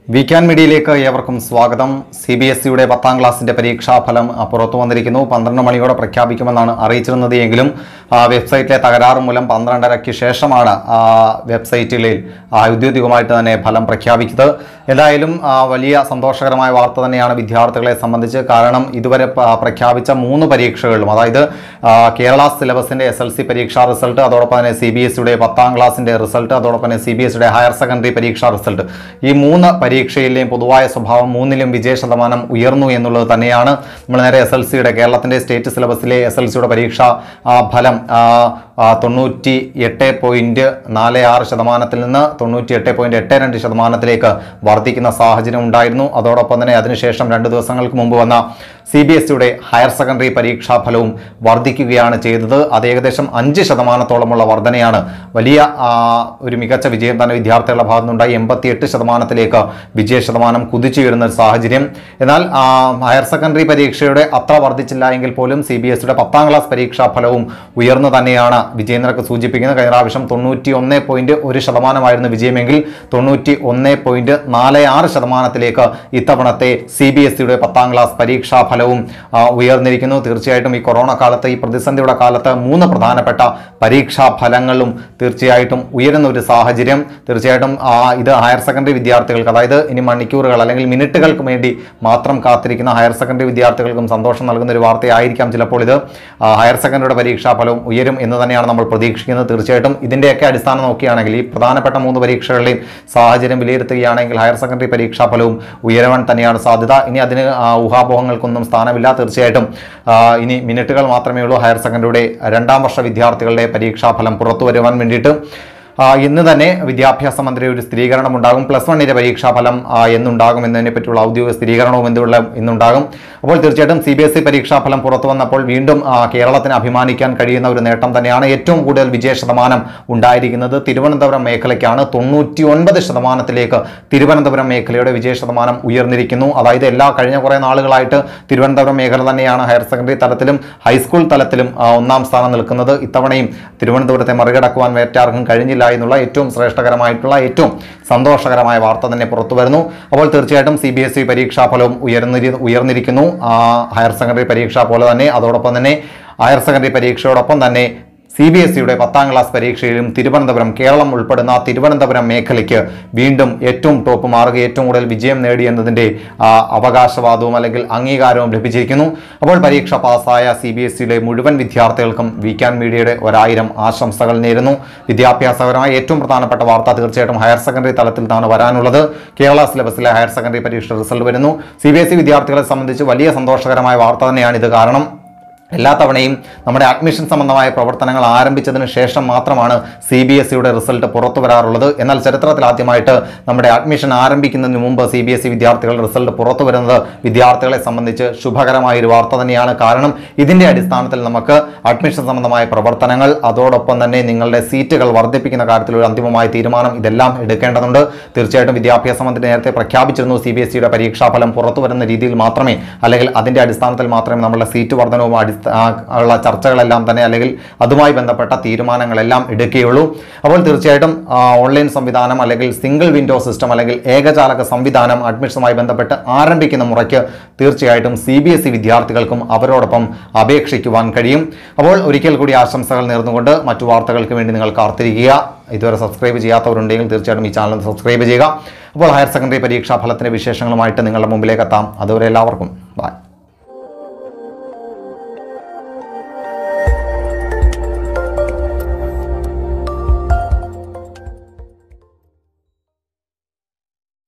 വീക്കാൻ മീഡിയയിലേക്ക് ഏവർക്കും സ്വാഗതം സി ബി എസ് സിയുടെ പത്താം ക്ലാസ്സിന്റെ പരീക്ഷാഫലം ആ, പുറത്തു വന്നിരിക്കുന്നു പന്ത്രണ്ട് മണിയോടെ പ്രഖ്യാപിക്കുമെന്നാണ് അറിയിച്ചിരുന്നത് എങ്കിലും ആ, വെബ്സൈറ്റിലെ തകരാറ് മൂലം പന്ത്രണ്ടരയ്ക്ക് ശേഷമാണ് ആ, വെബ്സൈറ്റിൽ ആ, ഔദ്യോഗികമായിട്ട് തന്നെ ഫലം പ്രഖ്യാപിച്ചത് എന്തായാലും ആ, വലിയ സന്തോഷകരമായ വാർത്ത തന്നെയാണ് വിദ്യാർത്ഥികളെ സംബന്ധിച്ച് കാരണം ഇതുവരെ പ- പ്രഖ്യാപിച്ച മൂന്ന് പരീക്ഷകളിലും അതായത് ആ, കേരള സിലബസിന്റെ എസ് എൽ സി പരീക്ഷാ റിസൾട്ട് അതോടൊപ്പം തന്നെ സി ബി എസ് സിയുടെ പത്താം ക്ലാസ്സിന്റെ റിസൾട്ട് അതോടൊപ്പം തന്നെ സി ബി എസ് സിയുടെ ഹയർ സെക്കൻഡറി പരീക്ഷാ റിസൾട്ട് ഈ മൂന്ന് പരീക്ഷയിലെയും പൊതുവായ സ്വഭാവം മൂന്നിലും വിജയ ശതമാനം ഉയർന്നു എന്നുള്ളത് തന്നെയാണ് നമ്മൾ നേരെ എസ് എൽ സിയുടെ കേരളത്തിന്റെ സ്റ്റേറ്റ് സിലബസിലെ എസ് എൽ സിയുടെ പരീക്ഷ ആ, ഫലം ആ, ആ, തൊണ്ണൂറ്റി എട്ട് പോയിന്റ് നാല് ആറ് ശതമാനത്തിൽ നിന്ന് തൊണ്ണൂറ്റി എട്ട് പോയിന്റ് എട്ട് രണ്ട് ശതമാനത്തിലേക്ക് വർദ്ധിക്കുന്ന സാഹചര്യം ഉണ്ടായിരുന്നു അതോടൊപ്പം തന്നെ അതിനുശേഷം രണ്ട് ദിവസങ്ങൾക്ക് മുമ്പ് വന്ന സി ബി എസ് സിയുടെ ഹയർ സെക്കൻഡറി പരീക്ഷാ ഫലവും വർദ്ധിക്കുകയാണ് ചെയ്തത് അത് ഏകദേശം അഞ്ച് ശതമാനത്തോളമുള്ള വർധനയാണ് വലിയ ആ, ഒരു മികച്ച വിജയം തന്നെ വിദ്യാർത്ഥികളുടെ ഭാഗത്തുനിന്നുണ്ടായി എൺപത്തിയെട്ട് ശതമാനത്തിലേക്ക് വിജയ ശതമാനം കുതിച്ചുയരുന്ന ഒരു സാഹചര്യം എന്നാൽ ആ, ഹയർ സെക്കൻഡറി പരീക്ഷയുടെ അത്ര വർദ്ധിച്ചില്ല എങ്കിൽ പോലും സി ബി എസ് സിയുടെ പത്താം ക്ലാസ് പരീക്ഷാ ഫലവും ഉയർന്നു തന്നെയാണ് വിജയനിരക്ക് സൂചിപ്പിക്കുന്നത് കഴിഞ്ഞ പ്രാവശ്യം തൊണ്ണൂറ്റി ഒന്ന് പോയിന്റ് ഒരു ശതമാനമായിരുന്നു വിജയമെങ്കിൽ തൊണ്ണൂറ്റി ഒന്ന് പോയിന്റ് നാല് ആറ് ശതമാനത്തിലേക്ക് ഇത്തവണത്തെ സി ബി എസ് സിയുടെ പത്താം ക്ലാസ് പരീക്ഷാ ഫലവും ആ, ഉയർന്നിരിക്കുന്നു തീർച്ചയായിട്ടും ഈ കൊറോണ കാലത്ത് ഈ പ്രതിസന്ധിയുടെ കാലത്ത് മൂന്ന് പ്രധാനപ്പെട്ട പരീക്ഷാ ഫലങ്ങളും തീർച്ചയായിട്ടും ഉയരുന്ന ഒരു സാഹചര്യം തീർച്ചയായിട്ടും ആ, ഇത് ഹയർ സെക്കൻഡറി വിദ്യാർത്ഥികൾക്ക് അതായത് ഇനി മണിക്കൂറുകൾ അല്ലെങ്കിൽ മിനിറ്റുകൾക്ക് വേണ്ടി മാത്രം കാത്തിരിക്കുന്ന ഹയർ സെക്കൻഡറി വിദ്യാർത്ഥികൾക്കും സന്തോഷം നൽകുന്ന ഒരു വാർത്തയായിരിക്കാം ചിലപ്പോൾ ഇത് ആ, ഹയർ സെക്കൻഡറിയുടെ പരീക്ഷാ ഫലവും ഉയരും എന്ന് തന്നെയാണ് നമ്മൾ പ്രതീക്ഷിക്കുന്നത് തീർച്ചയായിട്ടും ഇതിൻ്റെയൊക്കെ അടിസ്ഥാനം നോക്കുകയാണെങ്കിൽ ഈ പ്രധാനപ്പെട്ട മൂന്ന് പരീക്ഷകളുടെയും സാഹചര്യം വിലയിരുത്തുകയാണെങ്കിൽ ഹയർ സെക്കൻഡറി പരീക്ഷാ ഫലവും ഉയരുവാൻ തന്നെയാണ് സാധ്യത ഇനി അതിന് ആ, ഊഹാപോഹങ്ങൾക്കൊന്നും സ്ഥാനമില്ല തീർച്ചയായിട്ടും ആ, ഇനി മിനിറ്റുകൾ മാത്രമേ ഉള്ളൂ ഹയർ സെക്കൻഡറിയുടെ രണ്ടാം വർഷ വിദ്യാർത്ഥികളുടെ പരീക്ഷാ ഫലം പുറത്തു വരുവാൻ വേണ്ടിയിട്ട് ആ, ഇന്ന് തന്നെ വിദ്യാഭ്യാസ മന്ത്രി ഒരു സ്ഥിരീകരണം ഉണ്ടാകും പ്ലസ് വണ്ണിന്റെ പരീക്ഷാ ഫലം ആ, എന്നുണ്ടാകും എന്നതിനെ പറ്റിയുള്ള ഔദ്യോഗിക സ്ഥിരീകരണവും എന്നുള്ള ഇന്നുണ്ടാകും അപ്പോൾ തീർച്ചയായിട്ടും സി ബി എസ് ഇ പരീക്ഷാ ഫലം പുറത്തു വന്നപ്പോൾ വീണ്ടും ആ, കേരളത്തിന് അഭിമാനിക്കാൻ കഴിയുന്ന ഒരു നേട്ടം തന്നെയാണ് ഏറ്റവും കൂടുതൽ വിജയ ശതമാനം ഉണ്ടായിരിക്കുന്നത് തിരുവനന്തപുരം മേഖലയ്ക്കാണ് തൊണ്ണൂറ്റി ഒൻപത് ശതമാനത്തിലേക്ക് തിരുവനന്തപുരം മേഖലയുടെ വിജയ ശതമാനം ഉയർന്നിരിക്കുന്നു അതായത് എല്ലാ കഴിഞ്ഞ കുറേ നാളുകളായിട്ട് തിരുവനന്തപുരം മേഖല തന്നെയാണ് ഹയർ സെക്കൻഡറി തലത്തിലും ഹൈസ്കൂൾ തലത്തിലും ആ, ഒന്നാം സ്ഥാനം നിൽക്കുന്നത് ഇത്തവണയും തിരുവനന്തപുരത്തെ മറികടക്കുവാൻ മറ്റാർക്കും കഴിഞ്ഞില്ല എന്നുള്ള ഏറ്റവും ശ്രേഷ്ഠകരമായിട്ടുള്ള ഏറ്റവും സന്തോഷകരമായ വാർത്ത തന്നെ പുറത്തു വരുന്നു അപ്പോൾ തീർച്ചയായിട്ടും സി ബി എസ് ഇ പരീക്ഷാഫലവും ഉയർന്നിരി ഉയർന്നിരിക്കുന്നു ആ, ഹയർ സെക്കൻഡറി പരീക്ഷ പോലെ തന്നെ അതോടൊപ്പം തന്നെ ഹയർ സെക്കൻഡറി പരീക്ഷയോടൊപ്പം തന്നെ സി ബി എസ് സിയുടെ പത്താം ക്ലാസ് പരീക്ഷയിലും തിരുവനന്തപുരം കേരളം ഉൾപ്പെടുന്ന തിരുവനന്തപുരം മേഖലയ്ക്ക് വീണ്ടും ഏറ്റവും ടോപ്പ് മാറുക ഏറ്റവും കൂടുതൽ വിജയം നേടി എന്നതിൻ്റെ ആ, അവകാശവാദവും അല്ലെങ്കിൽ അംഗീകാരവും ലഭിച്ചിരിക്കുന്നു അപ്പോൾ പരീക്ഷ പാസ്സായ സി ബി എസ് സിയിലെ മുഴുവൻ വിദ്യാർത്ഥികൾക്കും വീക്കാൻ മീഡിയയുടെ ഒരായിരം ആശംസകൾ നേരുന്നു വിദ്യാഭ്യാസപരമായ ഏറ്റവും പ്രധാനപ്പെട്ട വാർത്ത തീർച്ചയായിട്ടും ഹയർ സെക്കൻഡറി തലത്തിൽ നിന്നാണ് വരാനുള്ളത് കേരള സിലബസിലെ ഹയർ സെക്കൻഡറി പരീക്ഷ റിസൾട്ട് വരുന്നു സി ബി എസ് ഇ വിദ്യാർത്ഥികളെ സംബന്ധിച്ച് വലിയ സന്തോഷകരമായ വാർത്ത തന്നെയാണിത് കാരണം എല്ലാ തവണയും നമ്മുടെ അഡ്മിഷൻ സംബന്ധമായ പ്രവർത്തനങ്ങൾ ആരംഭിച്ചതിന് ശേഷം മാത്രമാണ് സി ബി എസ് സിയുടെ റിസൾട്ട് പുറത്തു വരാറുള്ളത് എന്നാൽ ചരിത്രത്തിൽ ആദ്യമായിട്ട് നമ്മുടെ അഡ്മിഷൻ ആരംഭിക്കുന്നതിന് മുമ്പ് സി ബി എസ് ഇ വിദ്യാർത്ഥികളുടെ റിസൾട്ട് പുറത്തു വരുന്നത് വിദ്യാർത്ഥികളെ സംബന്ധിച്ച് ശുഭകരമായ ഒരു വാർത്ത തന്നെയാണ് കാരണം ഇതിൻ്റെ അടിസ്ഥാനത്തിൽ നമുക്ക് അഡ്മിഷൻ സംബന്ധമായ പ്രവർത്തനങ്ങൾ അതോടൊപ്പം തന്നെ നിങ്ങളുടെ സീറ്റുകൾ വർദ്ധിപ്പിക്കുന്ന കാര്യത്തിൽ ഒരു അന്തിമമായ തീരുമാനം ഇതെല്ലാം എടുക്കേണ്ടതുണ്ട് തീർച്ചയായിട്ടും വിദ്യാഭ്യാസ മന്ത്രി നേരത്തെ പ്രഖ്യാപിച്ചിരുന്നു സി ബി എസ് സിയുടെ പരീക്ഷാഫലം പുറത്തു വരുന്ന രീതിയിൽ മാത്രമേ അല്ലെങ്കിൽ അതിൻ്റെ അടിസ്ഥാനത്തിൽ മാത്രമേ നമ്മുടെ സീറ്റ് വർധനവും അടിസ്ഥാന ഉള്ള ചർച്ചകളെല്ലാം തന്നെ അല്ലെങ്കിൽ അതുമായി ബന്ധപ്പെട്ട തീരുമാനങ്ങളെല്ലാം എടുക്കുകയുള്ളൂ അപ്പോൾ തീർച്ചയായിട്ടും ആ, ഓൺലൈൻ സംവിധാനം അല്ലെങ്കിൽ സിംഗിൾ വിൻഡോ സിസ്റ്റം അല്ലെങ്കിൽ ഏകജാലക സംവിധാനം അഡ്മിഷനുമായി ബന്ധപ്പെട്ട് ആരംഭിക്കുന്ന മുറയ്ക്ക് തീർച്ചയായിട്ടും സി ബി എസ് ഇ വിദ്യാർത്ഥികൾക്കും അവരോടൊപ്പം അപേക്ഷിക്കുവാൻ കഴിയും അപ്പോൾ ഒരിക്കൽ കൂടി ആശംസകൾ നേർന്നുകൊണ്ട് മറ്റു വാർത്തകൾക്ക് വേണ്ടി നിങ്ങൾ കാത്തിരിക്കുക ഇതുവരെ സബ്സ്ക്രൈബ് ചെയ്യാത്തവരുണ്ടെങ്കിൽ തീർച്ചയായിട്ടും ഈ ചാനൽ സബ്സ്ക്രൈബ് ചെയ്യുക അപ്പോൾ ഹയർ സെക്കൻഡറി പരീക്ഷാ ഫലത്തിൻ്റെ വിശേഷങ്ങളുമായിട്ട് നിങ്ങളുടെ മുമ്പിലേക്ക് എത്താം അതുവരെ എല്ലാവർക്കും ബൈ